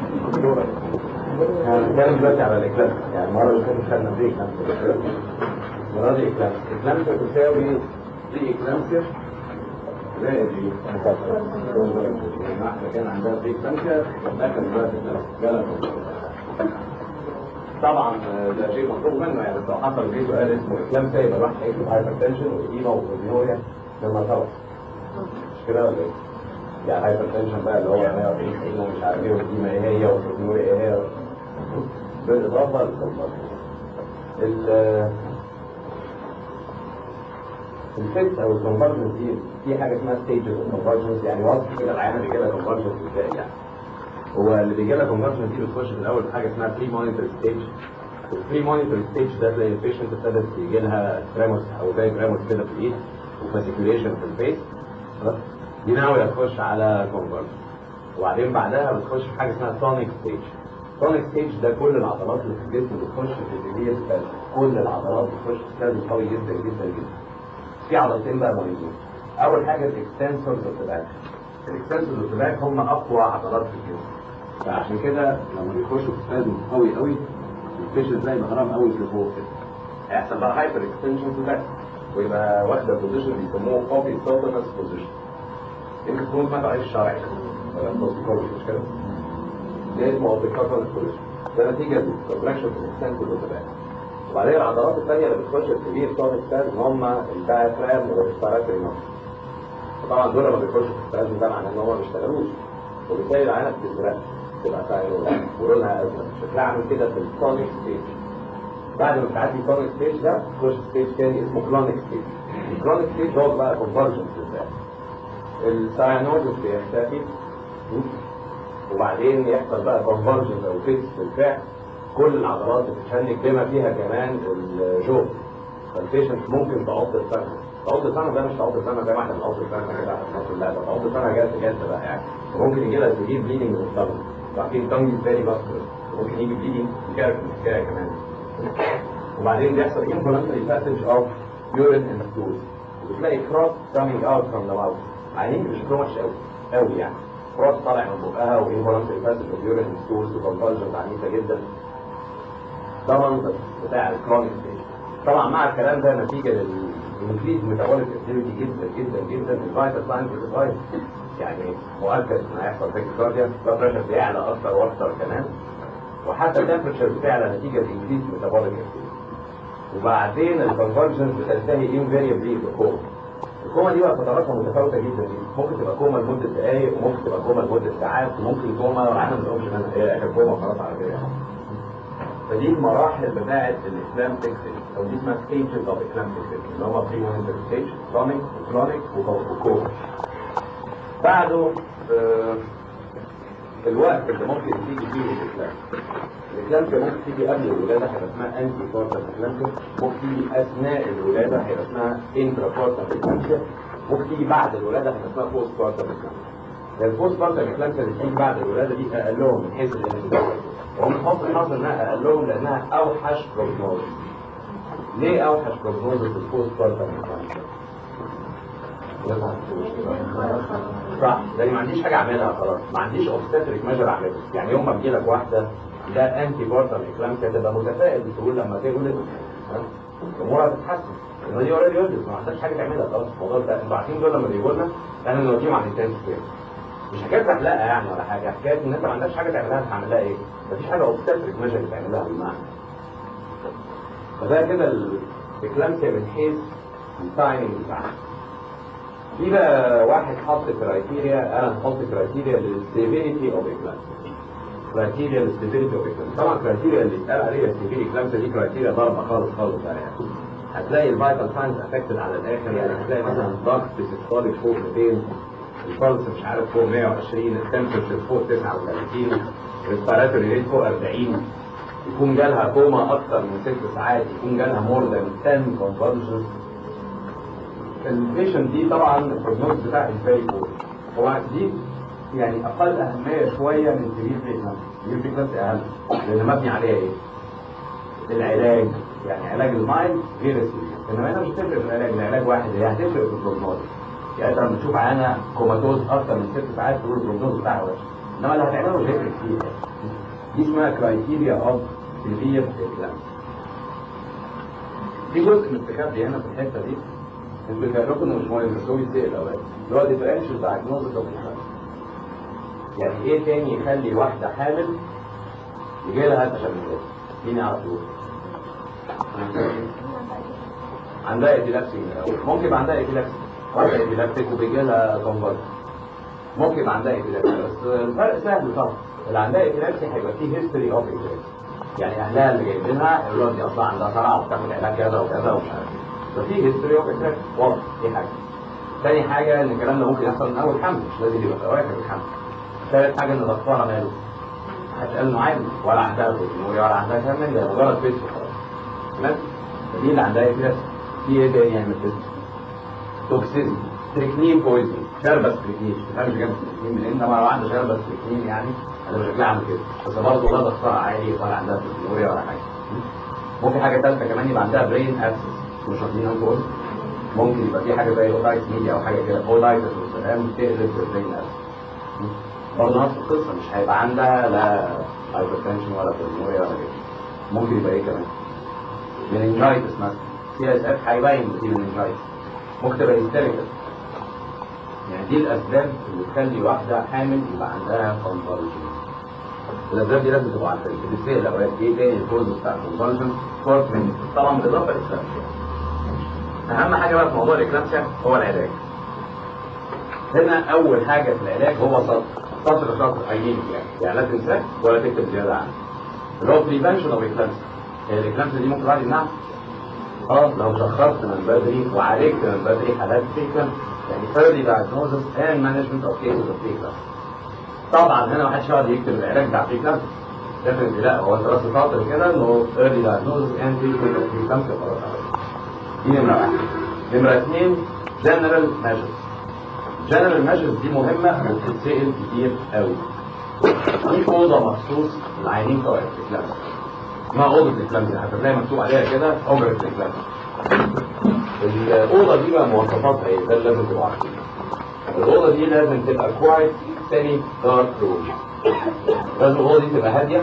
هنتكلم دلوقتي على الاكلام يعني المره اللي فاتت خدنا بريك المره دي اكلام اكلام تساوي دي اكلامسيا زائد دي احنا كان عندنا بريك اكلامسيا لكن دلوقتي جالك طبعا ده شيء مطلوب منه يعني لو حصل في سؤال اسمه اسلام سايب الواحد هيكتب هايبرتنشن وإديمة وبروتينوريا لما طبعا مش كده ولا ايه؟ يعني هايبرتنشن بقى اللي هو 140 كيلو ومش عارف ايه وإديمة ايه هي وبروتينوريا ايه هي بالإضافة ال الفيت او الكونفرجنس دي في حاجه اسمها ستيجز اوف كونفرجنس يعني وصف كده العيانه بيجي لها كونفرجنس ازاي يعني هو اللي بيجي لها كونفرجن دي بتخش في الاول حاجه اسمها بري مونيتور ستيج البري مونيتور ستيج ده تلاقي البيشنت ابتدت يجي لها تريموس او زي تريموس كده في الايد وفاسيكوليشن في الفيس دي ناويه تخش على كونفرجن وبعدين بعدها بتخش في حاجه اسمها تونيك ستيج تونيك ستيج ده كل العضلات اللي في الجسم بتخش في الفيزيال سبازم كل العضلات بتخش في سبازم قوي جدا جدا جدا في عضلتين بقى مهمين اول حاجه الاكستنسورز اوف ذا باك الاكستنسورز اوف ذا باك هم اقوى عضلات في الجسم فعشان كده لما بيخشوا في سبازم قوي قوي الفيشن تلاقي مهرام قوي لفوق كده هيحصل بقى هايبر اكستنشن في الباك ويبقى واخده بوزيشن بيسموه كوبي سوتنس بوزيشن يمكن تكون سمعت عليه الشرعي ولا التوسيكولوجي مش كده؟ ده اسمه اوبتيكال بوزيشن ده نتيجه للكونتراكشن في الاكستنسور اوف ذا وبعدين العضلات الثانيه اللي بتخش الكبير تونيك سبازم هم الدايفرام والريسبيراتوري ماسل طبعا دول لما بيخشوا في السبازم ده معناه ان هم ما بيشتغلوش وبالتالي العينه بتزرق تبقى سايلون ولونها ازرق شكلها عامل كده في الكونيك ستيج بعد ما بتعدي الكونيك ستيج ده تخش ستيج تاني اسمه كلونيك ستيج الكلونيك ستيج هو بقى كونفرجنس بالذات الساينوزس بيختفي وبعدين يحصل بقى كونفرجنس او فيكس بالفعل كل العضلات بتتشنج بما فيها كمان الجو فالبيشنت ممكن تعض الفم تعض الفم ده مش تعض الفم زي ما احنا بنعض الفم كده لا ده تعض الفم جد جد بقى يعني ممكن يجي لها تجيب بليدنج من الفم عارفين تنجي تاني بس ممكن يجي بليدنج كارك كده كمان وبعدين بيحصل involuntary passage of urine and stool وبتلاقي cross coming out from the mouth عينين مش وحش قوي قوي يعني cross طالع من بقها و involuntary passage of urine and stools وconvulsions عنيفه جدا ده منظر بتاع الكرونيك ستيج طبعا مع الكلام ده نتيجه للانكريز ميتابوليك اكتيفيتي جدا جدا جدا الفيتال ساينز بتتغير يعني مؤكد ان هيحصل تاكيكارديا البلاد بريشر بيعلى اكتر واكتر كمان وحتى التمبرتشر بتعلى نتيجه لانكريز ميتابوليك اكتيفيتي وبعدين الكونفرجنس بتنتهي انفاريبلي بالكوما الكوما دي بقى فتراتها متفاوته جدا جدا ممكن تبقى كوما لمده دقائق وممكن تبقى كوما لمده ساعات وممكن كوما وانا ما بنقولش منها هي اخر كوما خلاص على كده فدي المراحل بتاعت الاسلام تكسل او دي اسمها ستيجز اوف اسلام تكسل اللي هم بري مونيتور ستيج كرونيك وكرونيك وكوما بعده آه الوقت اللي ممكن تيجي فيه الاسلام الاسلام ممكن تيجي قبل الولاده هيبقى اسمها انتي كورتال اسلام ممكن تيجي اثناء الولاده هيبقى اسمها انترا كورتال اسلام ممكن تيجي بعد الولاده هيبقى اسمها بوست كورتال اسلام البوست كورتال اسلام اللي بتيجي بعد الولاده دي اقلهم من حيث الانتظار ومن حسن الحظ انها اقلهم لانها اوحش بروجنوز ليه اوحش بروجنوز في البوست كورتال اسلام صح لان ما عنديش حاجه اعملها خلاص ما عنديش اوبستريك ميجر اعمله يعني يوم ما تجي لك واحده ده انتي بورتال اكلامسيا تبقى متفائل بتقول لما تولد امورها تتحسن لان دي اوريدي ولدت ما عندهاش حاجه تعملها خلاص الموضوع ده انتوا عارفين دول لما بيجوا لنا احنا نوديهم على الانتنس كير مش حكايه تحلقها يعني ولا حاجه حكايه ان انت ما عندكش حاجه تعملها هتعمل لها ايه؟ مفيش حاجه اوبستريك ميجر تعملها بالمعنى فده كده الاكلامسيا من حيث التايمنج بتاعها في بقى واحد حط كرايتيريا انا هحط كرايتيريا للسيفيريتي اوف اكلامسيا كرايتيريا للسيفيريتي اوف اكلامسيا طبعا كرايتيريا اللي اتقال عليها سيفيريتي اكلامسيا دي كرايتيريا ضربه خالص خالص يعني هتلاقي الفيتال ساينز افكتد على الاخر يعني هتلاقي مثلا الضغط سيستوليك فوق 200 البلس مش عارف فوق 120 التمبرتشر فوق 39 الريسبيراتوري ريت فوق 40 يكون جالها كوما اكتر من 6 ساعات يكون جالها مور ذان 10 كونفولجنز البيشنت دي طبعا البروجنوز بتاعها ازاي يكون هو دي يعني اقل اهميه شويه من سبيل بريكنس سبيل بريكنس اقل لان مبني عليها ايه؟ العلاج يعني علاج المايند غير السيريس انما هنا مش هتفرق في العلاج العلاج واحد هي هتفرق في البروجنوز يعني انت لما تشوف عيانه كوماتوز اكتر من ست ساعات تقول البروجنوز بتاعها وحش انما اللي هتعمله مش هيفرق كتير دي اسمها كرايتيريا اوف سيفير اكلامس في جزء مستخبي هنا في الحته دي انتوا بتعرفوا انه مش مهم بس هو بيتسال اوقات اللي هو ديفرنشال دايجنوزس اوف يعني ايه تاني يخلي واحده حامل يجي لها تشنجات مين يعرف يقول؟ عندها ايبيلابسي ممكن يبقى عندها ايبيلابسي واحده ايبيلابتيك وبيجي لها كونفرت ممكن يبقى عندها ايبيلابسي بس الفرق سهل طبعا اللي عندها ايبيلابسي هيبقى فيه هيستوري اوف ايبيلابسي يعني اهلها اللي جايبينها يقولوا دي اصلا عندها صرع وبتاخد علاج كذا وكذا ومش عارف ففي هيستوري اوف ايبيلابسي واضح دي حاجه تاني حاجه ان الكلام ده ممكن يحصل من اول حمل مش لازم يبقى في اواخر الحمل ثالث حاجه ان ضغطها ماله هتقال انه عادي ولا عندها بروتينوريا ولا عندها كلام ده مجرد فيس وخلاص تمام فدي اللي عندها ايبيلابسي في ايه تاني يعمل كده توكسيزم تريكنين بويزن شربة تريكنين مش فاهم جاب تريكنين منين انما لو عنده شربة تريكنين يعني انا مش شكلها عامل كده بس برضه لا ضغطها عالي ولا عندها بروتينوريا ولا حاجه ممكن حاجه ثالثه كمان يبقى عندها برين ابسس مش واخدين انتوا ممكن يبقى في حاجه زي اوتايت ميديا او حاجه كده اوتايتس والسلام تقلب البرين ابسس برضه نفس القصه مش هيبقى عندها لا هايبرتنشن ولا بروتينوريا ولا كده ممكن يبقى ايه كمان مننجايتس مثلا سي اس اف هيبين دي مننجايتس ممكن تبقى هيستيريكال يعني دي الاسباب اللي تخلي واحده حامل يبقى عندها كونفولجن الاسباب دي لازم تبقى عارفها بتسال الاوقات ايه تاني الكوز بتاع الكونفولجن كورس من طبعا بالاضافه للسبب اهم حاجه بقى في موضوع الاكلامسيا هو العلاج هنا اول حاجه في العلاج هو سطر سطر شطر هيجيلك يعني يعني لا تنساه ولا تكتب زياده عنه اللي هو بريفنشن اوف اكلامسيا الاكلامسيا دي ممكن الواحد يمنعها اه لو شخصت من بدري وعالجت من بدري حالات فيكم يعني early diagnosis and management of cases of preeclampsia طبعا هنا ما حدش يقعد يكتب العلاج بتاع preeclampsia definitely لا هو انت بس خاطر كده انه early diagnosis and treatment of preeclampsia خلاص دي نمرة واحد نمرة اثنين general measures general measures دي مهمة وبتتسأل كتير قوي في أوضة مخصوص للعيانين بتوع الإكلامسيا اسمها أوضة الإكلامسيا هتلاقي مكتوب عليها كده أوبرة الإكلامسيا الأوضة دي بقى مواصفاتها إيه؟ ده اللي لازم تبقوا عارفينه الأوضة دي لازم تبقى كوايت سيمي دارك روم لازم الأوضة دي تبقى هادية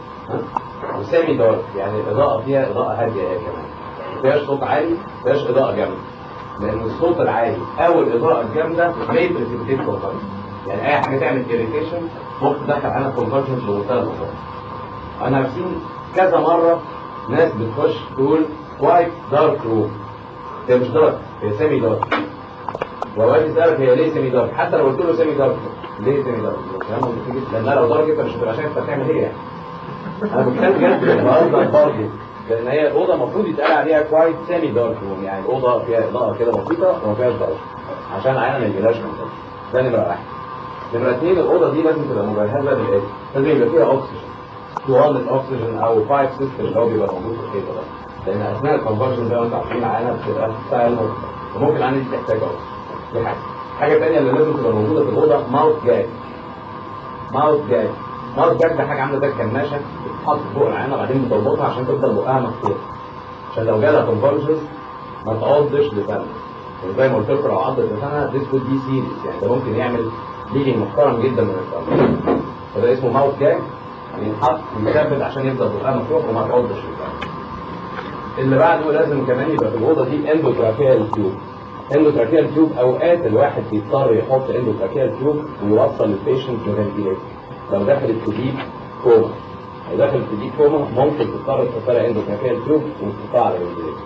وسيمي دارك يعني الإضاءة فيها إضاءة هادية هي كمان ما فيهاش صوت عالي ما فيهاش إضاءة جامدة لأن الصوت العالي أو الإضاءة الجامدة ريت بريسيبيتيت كونفرجن يعني أي حاجة تعمل إيريتيشن ممكن تدخل علينا كونفرجن بمنتهى البساطة أنا عارفين كذا مرة ناس بتخش تقول كوايت دارك روم هي مش دارك هي سيمي دارك وأوقات يسألك هي ليه سيمي دارك حتى لو قلت له سيمي دارك ليه سيمي دارك؟ كلام منطقي لأن لو دارك أنت مش هتبقى شايف أنت بتعمل إيه يعني أنا بتكلم بجد بهزر برضه لان هي الاوضه المفروض يتقال عليها كوايت سيمي دارك روم يعني الاوضه فيها اضاءه كده بسيطه وما فيهاش ضوء عشان العيان ما يجيلهاش كونتاكت ده نمره واحد نمره اثنين الاوضه دي لازم تبقى مجهزه بالايه؟ لازم يبقى فيها اكسجين طوال الاكسجين او فايف سيستم اللي هو بيبقى موجود في الحيطه ده لان اثناء الكونفرجن ده وانت عارفين العيانه بتبقى ستايل وممكن العيانه دي تحتاج اكسجين دي حاجه الحاجه الثانيه اللي لازم تبقى موجوده في الاوضه ماوث جاج ماوث جاج ماوث جاج ده حاجه عامله زي الكماشه بتتحط فوق العينه وبعدين بتربطها عشان تفضل بقها مفتوح عشان لو جالها كونفرجن ما تعضش لسانها يعني زي ما قلت لكم لو عضت لسانها this would be serious يعني ده ممكن يعمل ليجنج محترم جدا من الفم فده اسمه ماوث جاج ينحط يثبت عشان يفضل بقها مفتوح وما تعضش لسانها اللي بعده لازم كمان يبقى في الاوضه دي اندوجرافيال تيوب اندوتراكيال تيوب اوقات الواحد بيضطر يحط اندوتراكيال تيوب ويوصل البيشنت لفنتيليتر لو دخلت في ديب كوما لو دخلت في ديب كوما ممكن تضطر تحط لها اندوتراكيال تيوب وتحطها على الفنتيليتر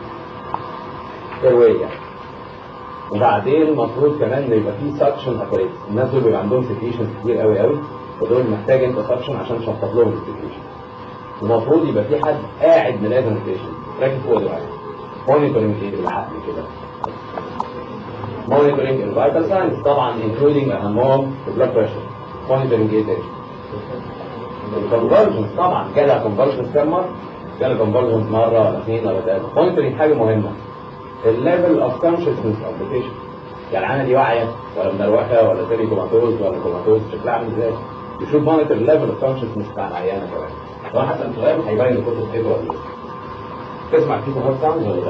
ترويه وبعدين المفروض كمان ان يبقى في سكشن ابريت الناس دول بيبقى عندهم سكريشن كتير قوي قوي ودول محتاج انت سكشن عشان تشطب لهم السكريشن المفروض يبقى في حد قاعد ملازم البيشنت راكب فوق دماغه مونيتورنج ايه بالعقل كده مونيتورنج الفيتال ساينز طبعا انكلودينج اهمهم البلاد بريشر مونيتورنج ايه تاني الكونفرجنس طبعا جالها كونفرجنس كام مره؟ جالها كونفرجنس مره ولا اثنين ولا ثلاثه مونيتورنج حاجه مهمه الليفل اوف كونشسنس اوف ذا بيشنت يعني العينه دي واعيه ولا مدروخه ولا سيمي كوماتوز ولا كوماتوز شكلها عامل ازاي؟ يشوف مونيتور الليفل اوف كونشسنس بتاع العيانه كمان لو انا هسال سؤال هيبين الكتب كده ولا لا تسمع فيه هارد ساوند ولا لا؟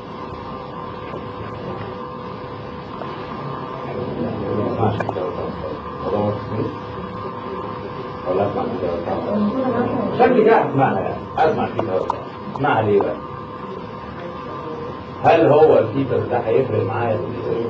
ما اسمعش فيه هارد ساوند ولا ما تسمعش؟ ولا اسمع فيه هارد ساوند شكلي قاعد اسمعها يعني اسمع فيه هارد ساوند اسمعها ليه بقى؟ هل هو الفيتر ده هيفرق معايا في الفيزيولوجي؟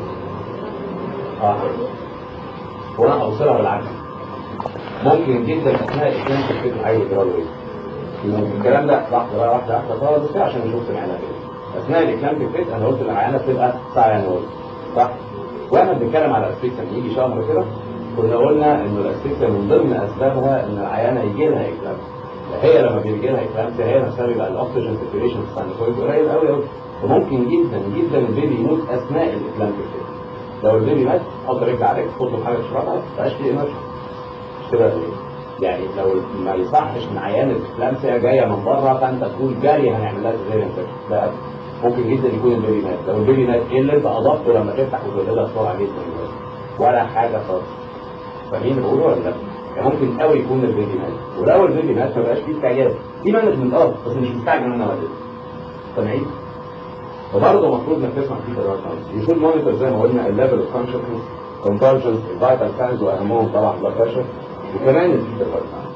اه وانا اوصلها بالعكس ممكن جدا اثناء الاسلام في الفكر عايز يجرى له ايه الكلام ده لحظه بقى واحده واحده خالص كده عشان نشوف سمعنا كده اثناء الاكلام في الفيت انا قلت ان العيانه بتبقى ساعه نور صح واحنا بنتكلم على الاسفيكسا يجي شهر كده كنا قلنا ان الاسفيكسا من ضمن اسبابها ان العيانه يجي لها اكلام هي لما بيجي لها اكلام هي نفسها بيبقى الاكسجين سيركيوليشن في قليل قوي قوي وممكن جدا جدا البيبي يموت اثناء الاكلام في الفيت لو البيبي مات حط رجل عليك خد له حاجه تشربها ما تبقاش في ايمرجنسي مش كده ولا ايه؟ يعني لو ما يصحش ان عيان الكلامسيا جايه من بره فانت تقول جري هنعمل لها سيزيريان سيكشن لا ممكن جدا يكون البيبي مات لو البيبي مات ايه اللي انت اضفته لما تفتح وتولدها بسرعه جدا ولا حاجه خالص فاهمين بقوله ولا لا؟ يعني ممكن قوي يكون البيبي مات ولو البيبي مات ما بقاش فيه استعجال في مانجمنت اه بس مش مستعجل ان انا ولدت سامعين؟ وبرضه المفروض انك تسمع فيه تدرس يشوف مونيتور زي ما قلنا الليفل اوف كونشسنس كونفرجنس الفيتال ساينز واهمهم طبعا بلاد بريشر وكمان الفيتال ساينز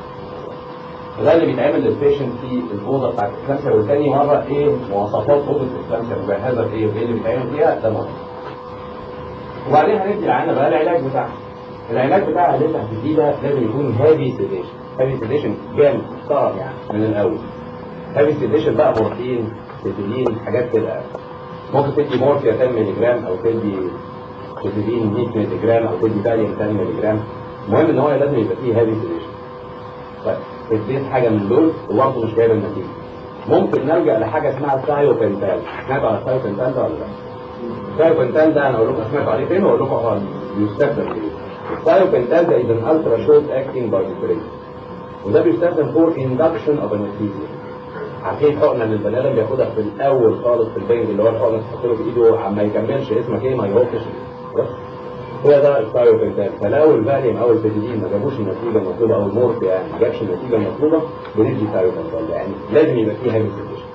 وده اللي بيتعمل للبيشنت في الاوضه بتاعت الكانسر والتاني مره ايه مواصفات اوضه الكانسر مجهزه بايه وايه اللي بيتعمل فيها ده مره وبعدين هندي العيانه بقى العلاج بتاعها العلاج بتاعها اللي انت هتديه ده لازم يكون هابي سيديشن هابي سيديشن جامد محترم يعني من الاول هابي سيديشن بقى مورفين سيتيلين حاجات كده ممكن تدي مورفيا 10 مللي جرام او تدي سيتيلين 100 مللي جرام او تدي فاليوم 10 مللي جرام المهم ان هو لازم يبقى فيه هابي سيديشن طيب اديت حاجه من دول وبرضه مش جايب النتيجه ممكن نلجا لحاجه اسمها سايوبنتال سمعتوا على السايوبنتال ده ولا لا؟ السايوبنتال ده انا اقول لكم سمعتوا عليه فين واقول لكم هو بيستخدم ايه السايوبنتال ده از ان الترا شورت اكتنج بايوتريز وده بيستخدم فور اندكشن اوف انستيزيا عارفين حقنه من البني ادم بياخدها في الاول خالص في البنج اللي هو الحقنه تحط له في ايده عما يكملش اسمك ايه ما يهوكش بس هو ده السايوبنتال فلو الفاليوم او البيتيدين ما جابوش النتيجه المطلوبه او المورف يعني ما جابش النتيجه المطلوبه بندي سايوبنتال يعني لازم يبقى فيه هابي سيتيشن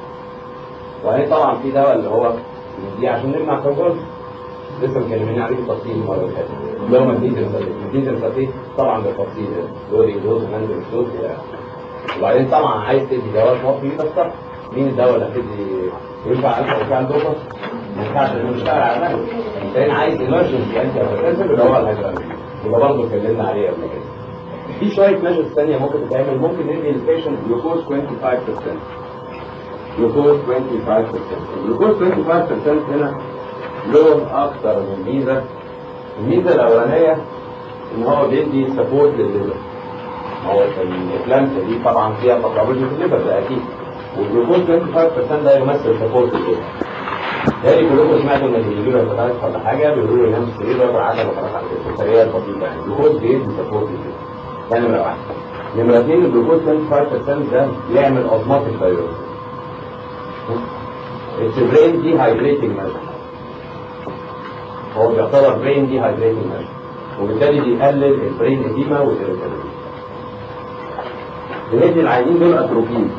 وبعدين طبعا في دواء اللي هو دي عشان نمنع كونفرج لسه مكلمين عليه بالتفصيل المره اللي فاتت اللي هو ماجنيزيوم ساتيت ماجنيزيوم ساتيت طبعا بالتفصيل دوري دوز مانزل دوز يعني وبعدين طبعا عايز تدي دواء مصري تختار مين الدواء اللي هتدي ينفع الفا وينفع الدوبا ما ينفعش انه يشتغل على نفسه لان عايز ايمرجنسي انت هتنزل اللي هو الهيدرالين يبقى برضه اتكلمنا عليه قبل كده في شويه ميجرز ثانيه ممكن تتعمل ممكن ندي للبيشنت جلوكوز 25% جلوكوز 25% الجلوكوز 25% هنا له اكتر من ميزه الميزه الاولانيه ان هو بيدي سبورت للليفر هو الكلامسة دي طبعا فيها باثولوجي في الليفر ده اكيد والجلوكوز 25% ده يمثل سبورت الليفر تاني كلكم سمعتوا ان اللي بيجيله هيباتايتس ولا حاجه بيقولوا له ينام في السرير وياكل عسل وخلاص على كده السريه البسيطه يعني الجلوكوز بيدي سبورت الليفر ده نمره واحد نمره اثنين الجلوكوز 25% ده يعمل اوزماتيك فيروس اتس برين دي هايدريتنج ميجر هو بيعتبر برين دي هايدريتنج ميجر وبالتالي بيقلل البرين اديما والاريتابيلتي بندي العيانين دول اتروبين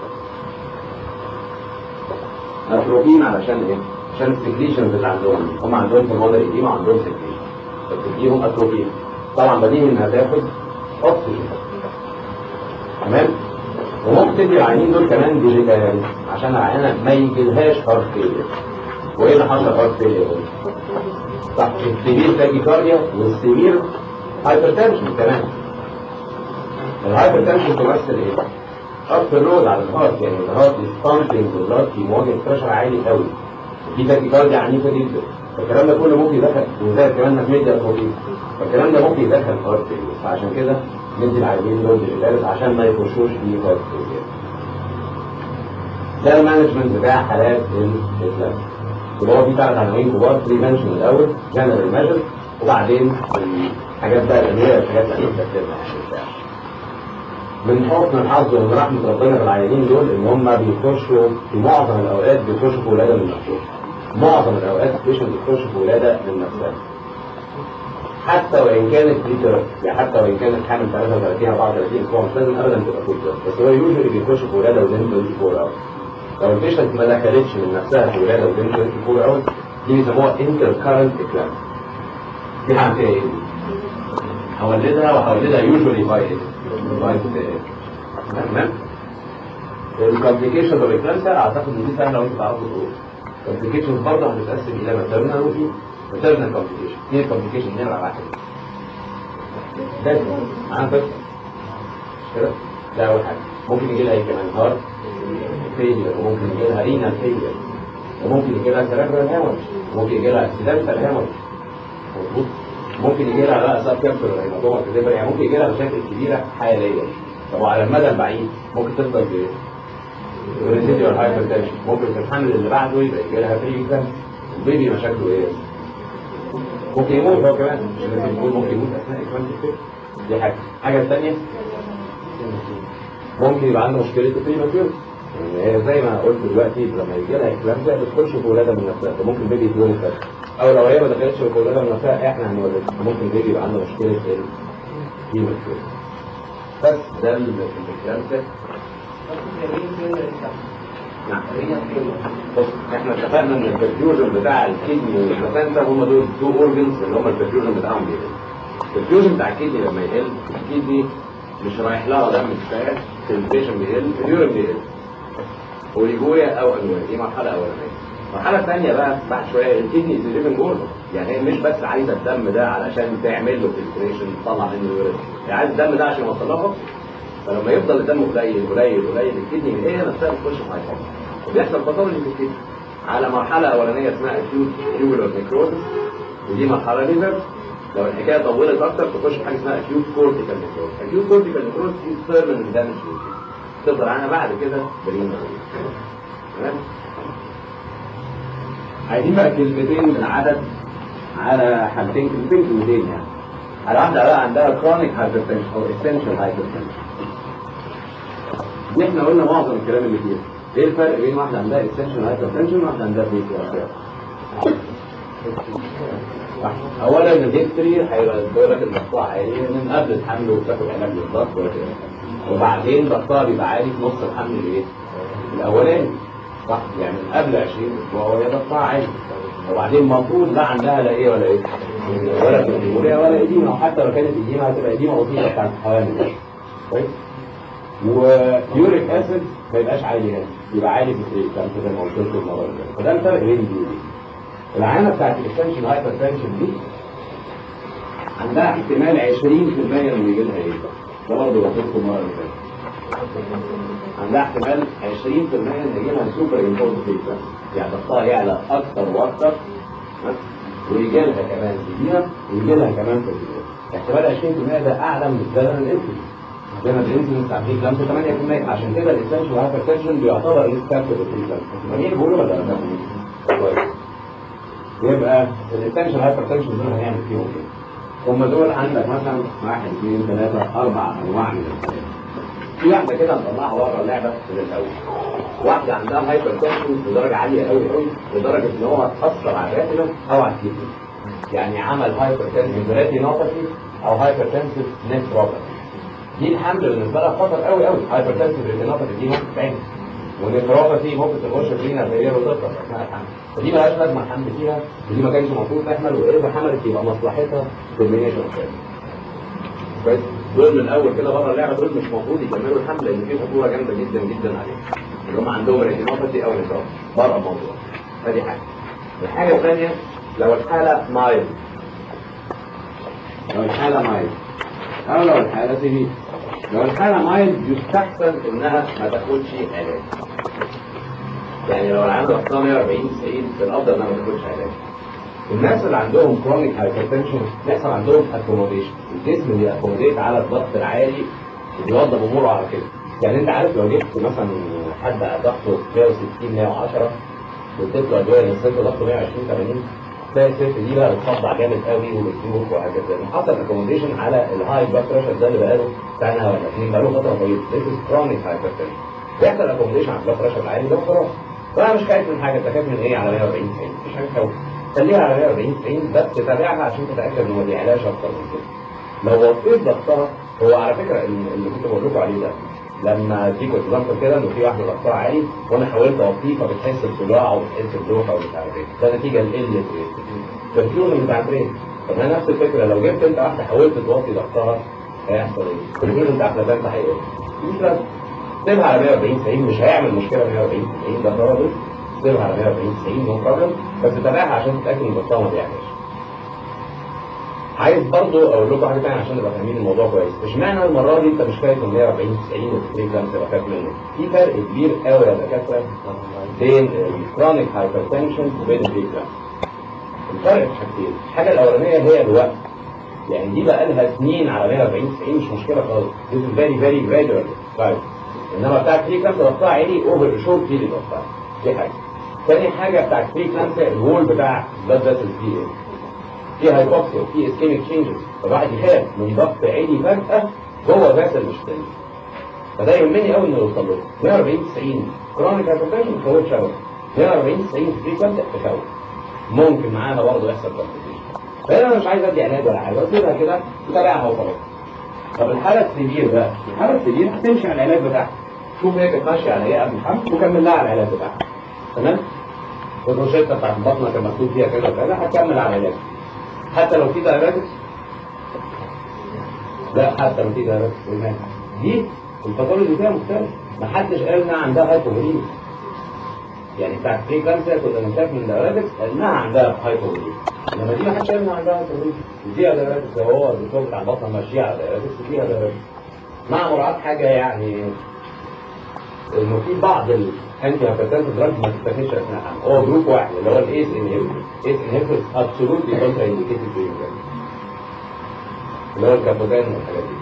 اتروبين علشان ايه؟ عشان السكريشنز اللي عندهم هم عندهم هرمونال اديما وعندهم سكريشن فبتديهم اتروبين طبعا بديهي انها تاخد اكسجين تمام وممكن تدي العيانين دول كمان ديجيتال عشان العيانه ما يجيلهاش هارت فيلير وايه اللي حصل هارت فيلير صح السيفير تاكيكارديا والسيفير هايبرتنشن كمان الهايبرتنشن تمثل ايه؟ ضغط الرود على الهارت يعني الهارت ستامبنج والبلاد في مواجهه بريشر عالي قوي دي تاكيكارديا عنيفه جدا فالكلام ده كله ممكن يدخل وزي كمان ميديا بروتين فالكلام ده ممكن يدخل هارت فيلير فعشان كده ندي العيانين دول للثالث عشان ما يخشوش في هارت فيلير ده المانجمنت بتاع حالات الاسلام يبقى هو في ثلاث عناوين كبار بريفنشن الاول جنرال ميجر وبعدين الحاجات بقى اللي هي الحاجات اللي بتكتبها من حسن الحظ ومن رحمه ربنا بالعيانين دول ان هم بيخشوا في معظم الاوقات بيخشوا في ولاده من نفسهم معظم الاوقات البيشنت بيخشوا في ولاده من نفسها حتى وان كانت بريتر يعني حتى وان كانت حامل 33 34 اسبوع مش لازم ابدا تبقى بريتر بس هو يوجوالي بيخش في ولاده وزن 24 اور لو البيشنت ما دخلتش من نفسها في ولاده وزن 24 اور دي بيسموها انتر كارنت اكلام دي حاجه فيها ايه؟ هولدها وهولدها يوجوالي باي باي تمام الكومبليكيشن اوف اكلامسا اعتقد ان دي سهله وانت تعرفوا تقول الكومبليكيشن برضه هتتقسم الى ماترنال وفي ماترنال كومبليكيشن ايه الكومبليكيشن نمره واحد ده معانا بس كده ده اول حاجه ممكن يجي لها ايه كمان هارت فيلير وممكن يجي لها رينال فيلير وممكن يجي لها سيريبرال هيموريج وممكن يجي لها اكسيدنتال هيموريج مظبوط ممكن يجي لها بقى سب كابسول هيماتوما كده يعني ممكن يجي لها مشاكل كبيره حاليا طب وعلى المدى البعيد ممكن تفضل بايه؟ ريزيديوال هايبرتنشن ممكن في الحمل اللي بعده يبقى يجي لها بري كان البيبي مشاكله ايه؟ ممكن يموت هو كمان مش لازم يكون ممكن يموت اثناء اكمال الفكر دي حاجه الحاجه الثانيه ممكن يبقى عنده مشكله البريماتيور يعني هي زي ما قلت دلوقتي لما يجي لها اكلام ده بتخش في ولاده من نفسها فممكن بيبي يتولد بس او لو هي ما دخلتش في ولاده من نفسها احنا هنولدها ممكن بيبي يبقى عنده مشكله البريماتيور بس ده الكلام ده نعم بص احنا اتفقنا ان البرفيوجن بتاع الكدني والبلاسنتا هم دول تو اورجنز اللي هم البرفيوجن بتاعهم بيقل البرفيوجن بتاع الكدني لما يقل الكدني مش رايح لها دم كفايه الفلتريشن بيقل اليورين بيقل اوليجويا او انويا دي مرحله اولانيه المرحله الثانيه بقى بعد شويه الكدني ليفنج اورجن يعني هي مش بس عايزه الدم ده علشان تعمل له فلتريشن تطلع منه اليورين هي عايزه الدم ده عشان يوصل لها فلما يفضل الدم قليل قليل قليل الكدني هي نفسها بتخش في هايبر وبيحصل باثولوجي في الكدني على مرحله اولانيه اسمها اكيوت ريولر نيكروزس ودي مرحله ليفر لو الحكايه طولت اكتر تخش في حاجه اسمها اكيوت كورتيكال نيكروز اكيوت كورتيكال نيكروز دي بيرمننت دامج تفضل عنها بعد كده برين تمام عايزين بقى كلمتين من عدد على حالتين كلمتين كلمتين يعني على واحده بقى عندها كرونيك هايبرتنشن او اسينشال هايبرتنشن دي احنا قلنا معظم الكلام اللي فيها ايه الفرق بين واحده عندها اسينشال هايبرتنشن وواحده عندها بريكيا اولا الهيستوري هيبقى بيقول لك الضغط عالي من قبل الحمل وبتاخد علاج للضغط وكده وبعدين ضغطها بيبقى عالي في نص الحمل الايه؟ الاولاني صح يعني من قبل 20 اسبوع وهي ضغطها عالي وبعدين المفروض لا عندها لا ايه ولا ايه ولا كتوريا ولا اديمه وحتى لو كانت اديمه هتبقى اديمه بسيطه بتاعت الحوامل كويس ويوريك اسيد ما يبقاش عالي هنا يبقى عالي في السرير كان زي ما قلت لكم المره اللي فاتت فده الفرق بين دي ودي العينه بتاعت الاكستنشن هايبر تنشن دي عندها احتمال 20% انه يجي لها ايه ده برضه قلت لكم المره اللي فاتت عندها احتمال 20% ان يجي لها سوبر امبورت فيتا يعني ضغطها يعلى اكتر واكتر ويجي لها كمان كبيره ويجي لها كمان كبيره احتمال 20% ده اعلى من الزمن الانسولين زي ما الانسولين بتاع بريك 8% عشان كده الاسنشن هايبر تنشن بيعتبر ريسبكتيف بريك فاهمين بيقولوا ولا لا؟ كويس يبقى الاسنشن هايبر تنشن دول هنعمل فيهم ايه؟ هم دول عندك مثلا واحد اثنين ثلاثة أربع أنواع من الحاجات. في واحدة كده نطلعها بره اللعبة من الأول. واحدة عندها هايبر تنشن بدرجة عالية قوي قوي لدرجة إن هو تأثر على الراتنا أو على الكدني. يعني عمل هايبر تنشن راتينوباثي أو هايبر تنشن نيفروباثي. دي الحمل بالنسبة لها خطر قوي قوي هايبر تنشن راتينوباثي دي ممكن تعمل. ونيفروباثي ممكن تخش فينا زي وتطلع اثناء الحمل فدي مالهاش لازمه الحمل فيها ودي ما كانش المفروض تحمل واذا حملت يبقى مصلحتها كومبينيشن كويس دول من الاول كده بره اللعبه دول مش المفروض يكملوا الحمل لان في خطوره جامده جدا جدا عليهم اللي هم عندهم ريتينوباثي او نيفروباثي بره الموضوع فدي حاجه الحاجة الثانية لو الحالة مايل لو الحالة مايل أو لو الحالة سيفير لو الحالة مايل يستحسن إنها ما تاخدش علاج يعني لو عنده ضغطها 140 90 في الأفضل إنها ما تاخدش علاج الناس اللي عندهم كرونيك هايبرتنشن ناس اللي عندهم اكوموديشن الجسم بيأكوموديت على الضغط العالي وبيوضب اموره على كده يعني انت عارف لو جبت مثلا حد ضغطه 160 110 واديت له ادويه نزلت ضغطه 120 80 تلاقي الست دي بقى بتصدع جامد قوي وبتموت وهكذا لان حصل اكوموديشن على الهاي بلاد بريشر ده اللي بقاله سنه ولا اثنين بقاله فتره طويله This is chronic hypertension بيحصل اكوموديشن على البلاد بريشر العالي ده خلاص فانا مش خايف من حاجه انت خايف من ايه على 140 90 مفيش حاجه تخوف خليها على 140 90 بس تتابعها عشان تتاكد ان ما بيعلاش اكتر من كده لو وطيت ضغطها هو على فكره اللي كنت بقول لكم عليه ده لما تيجي اكزامبل كده انه في واحده ضغطها عالي وانا حاولت اوطيه فبتحس بصداع وبتحس بدوخه ومش عارف ايه ده نتيجه لقله التركيون بتاع البرين طب ما نفس الفكره لو جبت انت واحده حاولت توطي ضغطها هيحصل ايه؟ التركيون بتاع البلازنتا هيقل مش لازم سيبها على 140 90 مش هيعمل مشكله 140 90 ده ضربه سيبها على 140 90 نو بروبلم بس تابعها عشان تتاكد ان ضغطها ما بيعملش عايز برضو اقول لكم حاجه ثانيه عشان نبقى فاهمين الموضوع كويس اشمعنى المره دي انت مش خايف من 140 90 وتفريق ده تبقى خايف منه في فرق كبير قوي يا دكاتره بين الكرونيك هايبرتنشن وبين البريكلام الفرق في حاجتين الحاجه الاولانيه هي الوقت يعني دي بقى لها سنين على 140 90 مش مشكله خالص this is very very gradual طيب انما بتاع البريكلام ضغطها عالي اوفر شورت بيريد اوف تايم دي حاجه تاني حاجه بتاع البريكلام الوول بتاع بلاد فيسل فيه ايه في هايبوكسيا وفي اسكيميك تشينجز فالواحد يخاف من ضغط عالي فجأة جوه فاسل مش تاني فده يهمني قوي انه يوصل له 140 90 كرونيك هايبرتنشن ما تخوفش ابدا 140 90 فريكونت تخوف ممكن معاها برضه يحصل كومبليكيشن فانا مش عايز ادي علاج ولا حاجه اسيبها كده تتابعها وخلاص طب الحاله السيفير بقى الحاله السيفير هتمشي على العلاج بتاعها شوف هي كانت ماشيه على ايه قبل الحمل وكمل لها على العلاج بتاعها تمام والروشته بتاعت البطنه كان مكتوب فيها كذا وكذا هتكمل على العلاج حتى لو في دايابيتس لا حتى لو في دايابيتس دي الباثولوجي فيها مختلف ما حدش قال انها عندها هايبوغليميا يعني بتاعت بري كانسر كنا بنخاف من دايابيتس انها عندها هايبوغليميا انما دي ما حدش قال انها عندها هايبوغليميا فيها دايابيتس هو الدكتور بتاع البطنه ماشيه على دايابيتس فيها دايابيتس مع مراعاه حاجه يعني انه في بعض الانتي هايبرتنسيف دراجز ما تتاخدش اثناء الحمل هو جروب واحد اللي هو الايس انهبيتور ايس انهبيتور ابسولوتلي كونترا انديكيتد في اللي هو الكابوتان والحاجات دي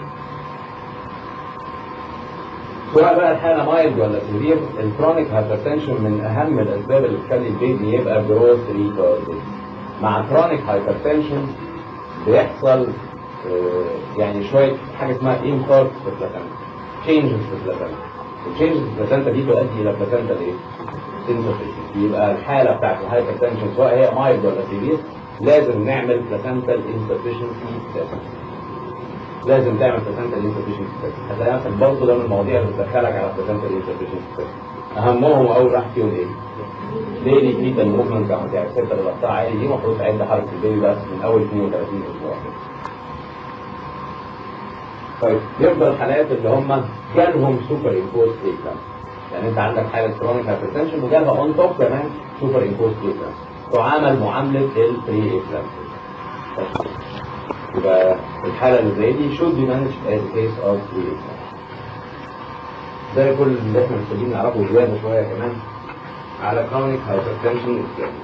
سواء بقى الحاله مايلد ولا سيفير الكرونيك هايبرتنشن من اهم الاسباب اللي بتخلي البيبي يبقى جروث ريتاردد مع كرونيك هايبرتنشن بيحصل آه، يعني شويه حاجه اسمها انفاركت في البلاتانتا تشينجز في البلاتانتا التشينجز في البلاتانتا دي تؤدي الى بلاتانتا ايه؟ insufficient يبقى الحاله بتاعت الهايبرتنشن سواء هي مايلد ولا سيفير لازم نعمل بلاتانتال insufficiency تيست لازم تعمل بلاتانتال insufficiency تيست هتلاقي نفسك برضه ده من المواضيع اللي بتدخلك على بلاتانتال insufficiency تيست اهمهم اول واحد فيهم ايه؟ ديلي فيتال موفمنت كانت يعني الست اللي ضغطها عالي دي المفروض تعد حركه البيبي بس من اول 32 اسبوع كده طيب يفضل الحالات اللي هم جالهم سوبر امبوز بريكلام يعني انت عندك حاله كرونيك هايبرتنشن وجالها اون توب كمان سوبر امبوز بريكلام تعامل معامله البري اكلام يبقى الحاله اللي زي دي should be managed as a case of pre ده كل اللي احنا محتاجين نعرفه زياده شويه كمان على كرونيك هايبرتنشن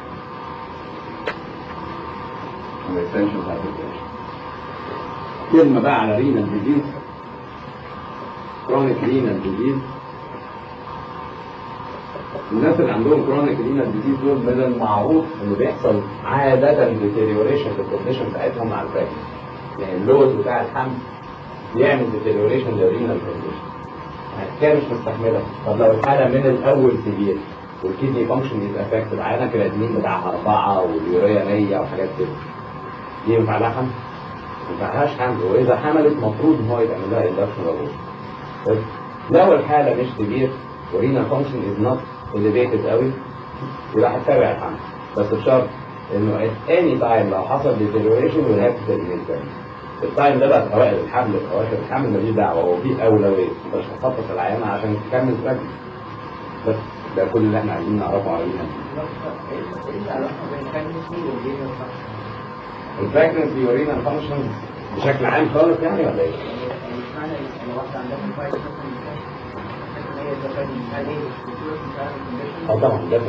هايبرتنشن هايبرتنشن كلمة بقى على رينال ديزيز كرونيك رينال ديزيز الناس اللي عندهم كرونيك رينال ديزيز دول من المعروف انه بيحصل عادة ديتيريوريشن في الكونديشن بتاعتهم مع الباقي يعني اللوز بتاع الحمل بيعمل ديتيريوريشن للرينال كونديشن كده مش مستحملة طب لو الحالة من الأول سيفير والكيدني فانكشن يبقى افكتد عينة كرياتينين بتاعها أربعة واليوريا 100 وحاجات كده دي ينفع لها حمل؟ ما ينفعهاش حمل واذا حملت المفروض ان هو يتعمل لها اندكشن بس لو الحاله مش كبير ورينا فانكشن از نوت اليفيتد قوي يبقى هتتابع الحمل بس بشرط انه at any time لو حصل deterioration will have to take it التايم ده بقى في اوائل الحمل في اواخر الحمل ماليش دعوه هو في اولويه انت مش هتخطط العيانه عشان تكمل تراجع بس ده كل اللي احنا عايزين نعرفه على الهند الفراجنس يورينا فانكشن بشكل عام خالص يعني ولا ايه؟ اه طبعا ده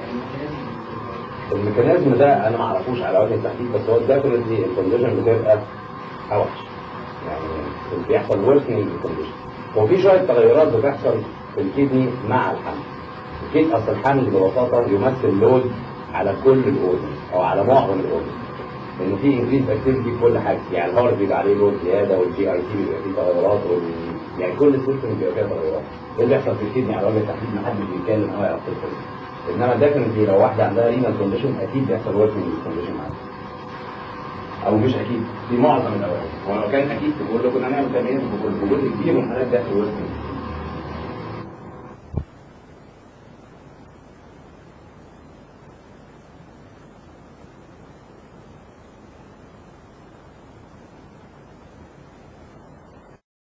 الميكانيزم ده انا ما اعرفوش على وجه التحديد بس هو ديفنتلي الكونديشن بتبقى اوحش يعني بيحصل ورسنج الكونديشن وفي شويه تغيرات بتحصل في الكدني مع الحمل الكدني اصل الحمل ببساطه يمثل لود على كل الاورجن او على معظم الاورجن لان في انكريز اكتيفيتي في كل حاجه يعني الهارت بيبقى عليه لود زياده والجي اي تي بيبقى فيه تغيرات وال... يعني كل السيستم بيبقى فيها تغيرات ايه اللي بيحصل في الكدني على وجه التحديد ما حدش بيتكلم قوي على القصه دي انما ديفنتلي لو واحده عندها رينال كونديشن اكيد بيحصل وركينج كونديشن معاها او مش اكيد في معظم الاوقات هو لو كان اكيد تقول له كنا هنعمل تمرين في جزء كبير من الحالات بيحصل وركينج